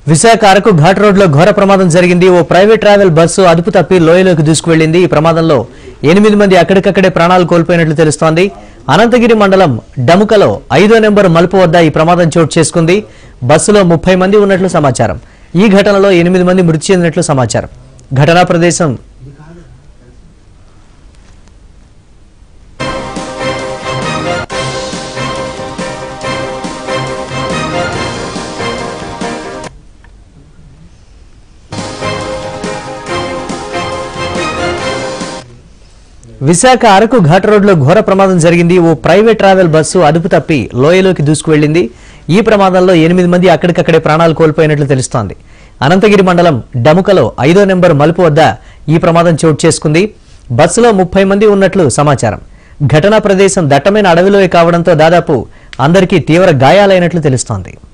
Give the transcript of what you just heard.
విశాఖ అరకు ఘాట్ రోడ్లో ఘోర ప్రమాదం జరిగింది ఓ ప్రైవేట్ ట్రావెల్ బస్సు అదుపు తప్పి లోయలోకి దూసుకువెళ్లింది ఈ ప్రమాదంలో ఎనిమిది మంది అక్కడికక్కడే ప్రాణాలు కోల్పోయినట్లు తెలుస్తోంది అనంతగిరి మండలం డముకలో ఐదో నెంబర్ మలుపు వద్ద ఈ ప్రమాదం చోటు చేసుకుంది బస్సులో ముప్పై మంది ఉన్నట్లు సమాచారం ఈ ఘటనలో ఎనిమిది మంది మృతి చెందినట్లు సమాచారం ఘటనా ప్రదేశం విశాఖ అరకు ఘాట్ రోడ్లో ఘోర ప్రమాదం జరిగింది ఓ ప్రైవేట్ ట్రావెల్ బస్సు అదుపు తప్పి లోయలోకి దూసుకువెళ్లింది ఈ ప్రమాదంలో ఎనిమిది మంది అక్కడికక్కడే ప్రాణాలు కోల్పోయినట్లు తెలుస్తోంది అనంతగిరి మండలం డముకలో ఐదో నెంబర్ మలుపు వద్ద ఈ ప్రమాదం చోటు చేసుకుంది బస్సులో ముప్పై మంది ఉన్నట్లు సమాచారం ఘటనా ప్రదేశం దట్టమైన అడవిలోకి కావడంతో దాదాపు అందరికీ తీవ్ర గాయాలైనట్లు తెలుస్తోంది